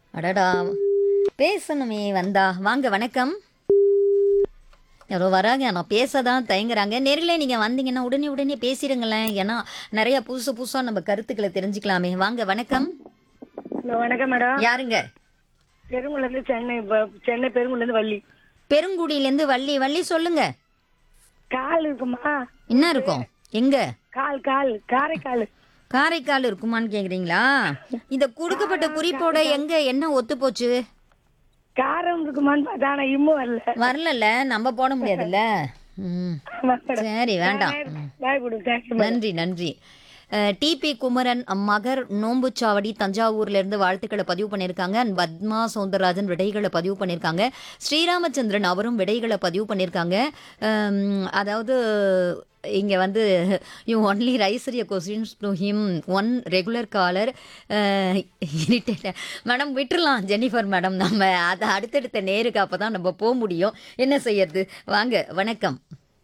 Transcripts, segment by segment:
அடடா பேசணுமே வந்தா வாங்க வணக்கம் யாரோ வராங்க நான் பேச தான் தயங்குறாங்க நேரிலே நீங்கள் வந்தீங்கன்னா உடனே உடனே பேசிடுங்களேன் ஏன்னா நிறைய புதுசு புதுசாக நம்ம கருத்துக்களை தெரிஞ்சுக்கலாமே வாங்க வணக்கம் ஹலோ வணக்கம் மேடம் யாருங்க பெருங்குளத்துல சென்னை ப- சென்னை பெருங்குளத்துல வள்ளி பெருங்குடியிலேருந்து வள்ளி வள்ளி சொல்லுங்க கால் இருக்குமா என்ன இருக்கும் எங்க கால் கால் காரைக்கால் காரைக்கால் இருக்குமான்னு கேக்குறீங்களா இந்த கொடுக்கப்பட்ட குறிப்போட எங்க என்ன ஒத்து போச்சு காரம் இருக்குமான்னு பார்த்தா ஆனா இம்மும் வரல வரலல்ல நம்ம போட முடியாதுல்ல ம் ஆமா மேடம். சரி வேண்டாம் பாய் கொடு தேங்க்யூ மேடம் நன்றி நன்றி டிபி குமரன் மகர் நோம்புச்சாவடி தஞ்சாவூர்ல இருந்து வாழ்த்துக்களை பதிவு பண்ணியிருக்காங்க And பத்மா சௌந்தரராஜன் விடைகளை பதிவு பண்ணியிருக்காங்க ஸ்ரீராமச்சந்திரன் அவரும் விடைகளை பதிவு பண்ணியிருக்காங்க அம், அதாவது இங்கே வந்து யூ ஒன்லி ரைசரிய questions to him one regular caller irritate madam விட்டுறலாம் ஜெனிஃபர் மேடம் நம்ம அதை அடுத்தடுத்த நேருக்கு அப்போ தான் நம்ம போக முடியும் என்ன செய்யறது வாங்க வணக்கம்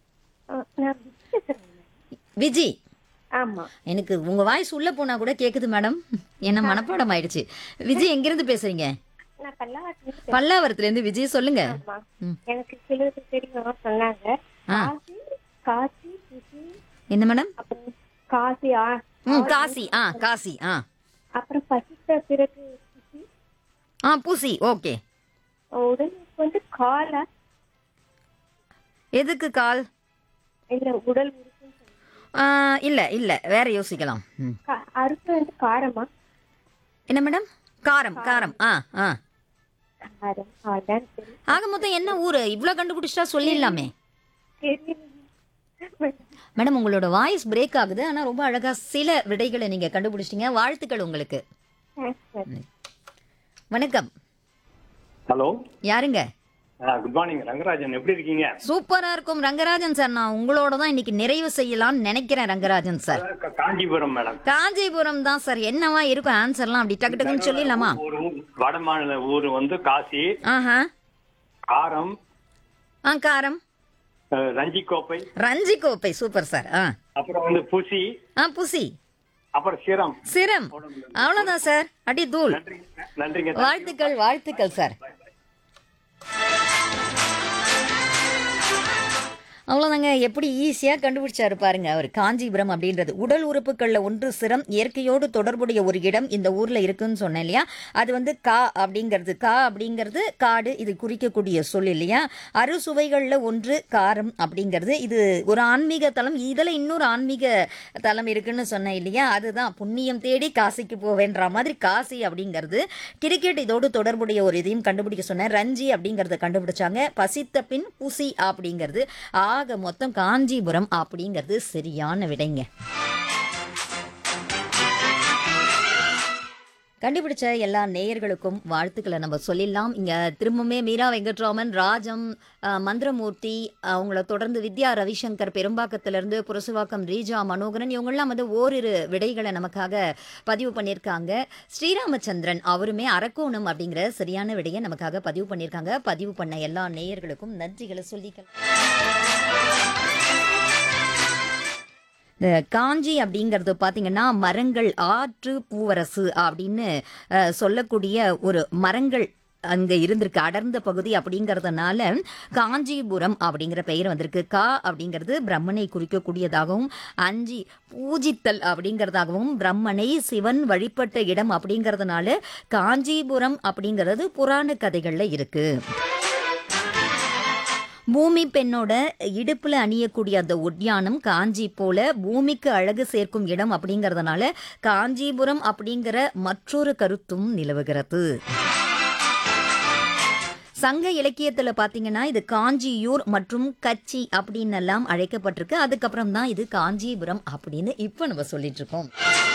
விஜி ஆமா எனக்கு உங்க வாய்ஸ் உள்ள போனா கூட கேக்குது மேடம் என்ன மனப்பாடம் ஆயிடுச்சு விஜய் எங்கிருந்து பேசுறீங்க நான் பல்லாவரத்துல பல்லாவரத்துல இருந்து விஜய் சொல்லுங்க ம். எனக்கு சிலது தெரியும் சொன்னாங்க ஆ. காசி காசி குசி என்ன மேடம் அப்புறம் காசி ஆ ம் காசி ஆ காசி ஆ அப்புறம் பசித்த பிறகு குசி ஆ பூசி ஓகே உடலுக்கு வந்து காலா எதுக்கு கால் இல்ல உடல் உறுப்புன்னு சொல்லுவாங்க. ஆ, இல்ல இல்ல வேற யோசிக்கலாம் ம். கா- அறுப்பு வந்து காரமா என்ன மேடம் காரம் காரம் ஆ ஆ காரம் அதான் தெரியும் ஆக மொத்தம் என்ன ஊரு இவ்ளோ கண்டுபிடிச்சிட்டா சொல்லிடலாமே தெரியல மேடம் உங்களோட வாய்ஸ் பிரேக் ஆகுது ஆனா ரொம்ப அழகா சில விடைகளை நீங்க கண்டுபிடிச்சிட்டீங்க வாழ்த்துக்கள் உங்களுக்கு தேங்க்ஸ் சார் வணக்கம் ஹலோ யாருங்க குட் மார்னிங் ரங்கராஜன் எப்படி இருக்கீங்க சூப்பரா இருக்கும் ரங்கராஜன் சார் நான் உங்களோட தான் இன்னைக்கு நிறைவு செய்யலாம்னு நினைக்கிறேன் ரங்கராஜன் சார் க- காஞ்சிபுரம் மேடம் காஞ்சிபுரம் தான் சார் என்னவா இருக்கும் ஆன்சர்லாம் அப்படி டக்கு டக்குன்னு சொல்லிடலாமா ஒரு வட மாநில ஊர் வந்து காசி ஆஹா காரம் ஆ காரம் அஹ், ரஞ்சிக்கோப்பை ரஞ்சி கோப்பை சூப்பர் சார் ஆ அப்புறம் வந்து புசி ஆ புசி அப்புறம் சிரம் சிரம் அவ்வளோதான் சார் அடி தூள் நன்றி நன்றிங்க வாழ்த்துக்கள் வாழ்த்துக்கள் சார் அவ்வளோதாங்க எப்படி ஈஸியாக கண்டுபிடிச்சாரு பாருங்க அவர் காஞ்சிபுரம் அப்படின்றது உடல் உறுப்புகளில் ஒன்று சிரம் இயற்கையோடு தொடர்புடைய ஒரு இடம் இந்த ஊரில் இருக்குன்னு சொன்னேன் இல்லையா அது வந்து கா அப்படிங்கிறது கா அப்படிங்கிறது காடு இது குறிக்கக்கூடிய சொல் இல்லையா அறுசுவைகளில் ஒன்று காரம் அப்படிங்கிறது இது ஒரு ஆன்மீக தலம் இதில் இன்னொரு ஆன்மீக தலம் இருக்குன்னு சொன்னேன் இல்லையா அதுதான் புண்ணியம் தேடி காசிக்கு போவேன்ற மாதிரி காசி அப்படிங்கிறது கிரிக்கெட் இதோடு தொடர்புடைய ஒரு இதையும் கண்டுபிடிக்க சொன்னேன் ரஞ்சி அப்படிங்கிறத கண்டுபிடிச்சாங்க பசித்த பின் புசி அப்படிங்கிறது ஆக மொத்தம் காஞ்சிபுரம் அப்படிங்கிறது சரியான விடைங்க கண்டுபிடிச்ச எல்லா நேயர்களுக்கும் வாழ்த்துக்களை நம்ம சொல்லிடலாம் இங்க திரும்பவுமே மீரா வெங்கட்ராமன் ராஜம் அஹ், மந்திரமூர்த்தி அவங்கள தொடர்ந்து வித்யா ரவிசங்கர் பெரும்பாக்கத்திலிருந்து புரசுவாக்கம் ரீஜா மனோகரன் இவங்கெல்லாம் வந்து ஓரிரு விடைகளை நமக்காக பதிவு பண்ணியிருக்காங்க ஸ்ரீராமச்சந்திரன் அவருமே அரக்கோணம் அப்படிங்கிற சரியான விடையை நமக்காக பதிவு பண்ணியிருக்காங்க பதிவு பண்ண எல்லா நேயர்களுக்கும் நன்றிகளை சொல்லிக்கலாம் இந்த காஞ்சி அப்படிங்கிறது பார்த்தீங்கன்னா மரங்கள் ஆற்று பூவரசு அப்படின்னு அஹ், சொல்லக்கூடிய ஒரு மரங்கள் அங்க இருந்திருக்கு அடர்ந்த பகுதி அப்படிங்கறதுனால காஞ்சிபுரம் அப்படிங்கிற பெயர் வந்திருக்கு கா அப்படிங்கிறது பிரம்மனை குறிக்கக்கூடியதாகவும் அஞ்சி பூஜித்தல் அப்படிங்கிறதாகவும் பிரம்மனை சிவன் வழிபட்ட இடம் அப்படிங்கறதுனால காஞ்சிபுரம் அப்படிங்கிறது புராண கதைகள்ல இருக்கு பூமி பெண்ணோட இடுப்புல அணியக்கூடிய அந்த ஒட்டியானம் காஞ்சி போல பூமிக்கு அழகு சேர்க்கும் இடம் அப்படிங்கறதுனால காஞ்சிபுரம் அப்படிங்கிற மற்றொரு கருத்தும் நிலவுகிறது சங்க இலக்கியத்துல பாத்தீங்கன்னா இது காஞ்சியூர் மற்றும் கச்சி அப்படின்னு எல்லாம் அழைக்கப்பட்டிருக்கு அதுக்கப்புறம் தான் இது காஞ்சிபுரம் அப்படின்னு இப்ப நம்ம சொல்லிட்டு இருக்கோம்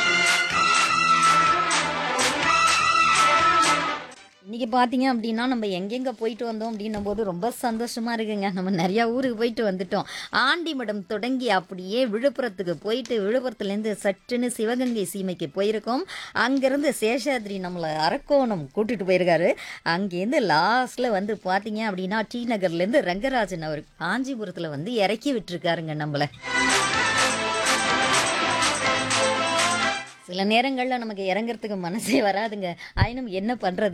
இன்னைக்கு பார்த்தீங்க அப்படின்னா நம்ம எங்கெங்க போயிட்டு வந்தோம் அப்படின்னும் போது ரொம்ப சந்தோஷமா இருக்குங்க நம்ம நிறைய ஊருக்கு போயிட்டு வந்துட்டோம் ஆண்டிமடம் தொடங்கி அப்படியே விழுப்புரத்துக்கு போயிட்டு விழுப்புரத்துலேருந்து சட்டுன்னு சிவகங்கை சீமைக்கு போயிருக்கோம் அங்கேருந்து சேஷாத்ரி நம்மளை அரக்கோணம் கூட்டிட்டு போயிருக்காரு அங்கேருந்து லாஸ்ட்ல வந்து பார்த்தீங்க அப்படின்னா டி நகர்லேருந்து ரங்கராஜன் அவர் காஞ்சிபுரத்தில் வந்து இறக்கி விட்டுருக்காருங்க நம்மளை சில நேரங்களில் நமக்கு இறங்குறதுக்கு மனசே வராதுங்க ஆயினும் என்ன பண்ணுறது